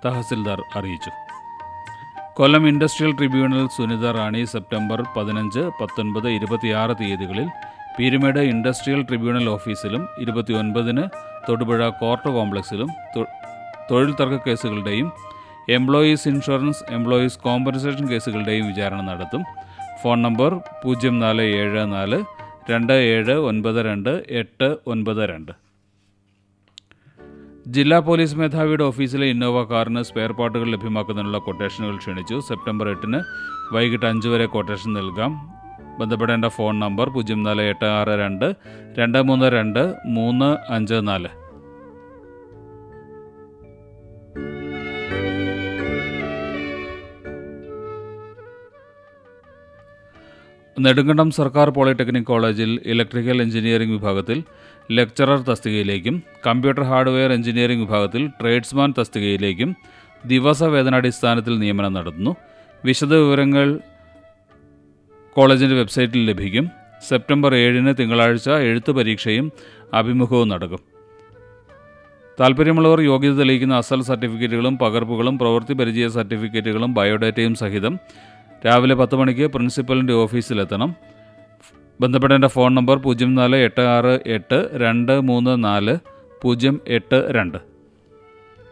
തഹസിൽദാർ അറിയിച്ചു Kollam industrial tribunal Sunitha Rani September പതിനഞ്ച് പത്തൊൻപത് ഇരുപത്തിയാറ് തീയതികളിൽ പീരുമേട് ഇൻഡസ്ട്രിയൽ ട്രിബ്യൂണൽ ഓഫീസിലും ഇരുപത്തിയൊൻപതിന് തൊടുപുഴ കോർട്ട് കോംപ്ലക്സിലും തൊ- തൊഴിൽ തർക്ക കേസുകളുടെയും എംപ്ലോയീസ് ഇൻഷുറൻസ് എംപ്ലോയീസ് കോമ്പൻസേഷൻ കേസുകളുടെയും വിചാരണ നടത്തും ഫോൺ നമ്പർ പൂജ്യം നാല് ഏഴ് നാല് രണ്ട് ഏഴ് ഒൻപത് രണ്ട് എട്ട് ഒൻപത് രണ്ട് ജില്ലാ പോലീസ് മേധാവിയുടെ ഓഫീസിലെ ഇന്നോവ കാറിന് സ്പെയർ പാർട്ടുകൾ ലഭ്യമാക്കുന്നതിനുള്ള കൊട്ടേഷനുകൾ ക്ഷണിച്ചു സെപ്റ്റംബർ എട്ടിന് വൈകിട്ട് അഞ്ച് വരെ കൊട്ടേഷൻ നൽകാം ബന്ധപ്പെടേണ്ട ഫോൺ നമ്പർ പൂജ്യം നാല് എട്ട് ആറ് രണ്ട് രണ്ട് മൂന്ന് രണ്ട് മൂന്ന് അഞ്ച് നാല് നെടുങ്കണ്ടം സർക്കാർ പോളിടെക്നിക് കോളേജിൽ ഇലക്ട്രിക്കൽ എഞ്ചിനീയറിംഗ് വിഭാഗത്തിൽ ലെക്ചറർ തസ്തികയിലേക്കും കമ്പ്യൂട്ടർ ഹാർഡ്വെയർ എഞ്ചിനീയറിംഗ് വിഭാഗത്തിൽ ട്രേഡ്സ്മാൻ തസ്തികയിലേക്കും ദിവസവേതനാടിസ്ഥാനത്തിൽ നിയമനം നടത്തുന്നു വിശദവിവരങ്ങൾ കോളേജിൻ്റെ വെബ്സൈറ്റിൽ ലഭിക്കും സെപ്റ്റംബർ ഏഴിന് തിങ്കളാഴ്ച എഴുത്ത് പരീക്ഷയും അഭിമുഖവും നടക്കും താല്പര്യമുള്ളവർ യോഗ്യത തെളിയിക്കുന്ന അസൽ സർട്ടിഫിക്കറ്റുകളും പകർപ്പുകളും പ്രവൃത്തി പരിചയ സർട്ടിഫിക്കറ്റുകളും ബയോഡാറ്റയും സഹിതം രാവിലെ പത്ത് മണിക്ക് പ്രിൻസിപ്പലിൻ്റെ ഓഫീസിലെത്തണം ബന്ധപ്പെടേണ്ട ഫോൺ നമ്പർ പൂജ്യം നാല് എട്ട് ആറ് എട്ട് രണ്ട് മൂന്ന് നാല് പൂജ്യം എട്ട് രണ്ട്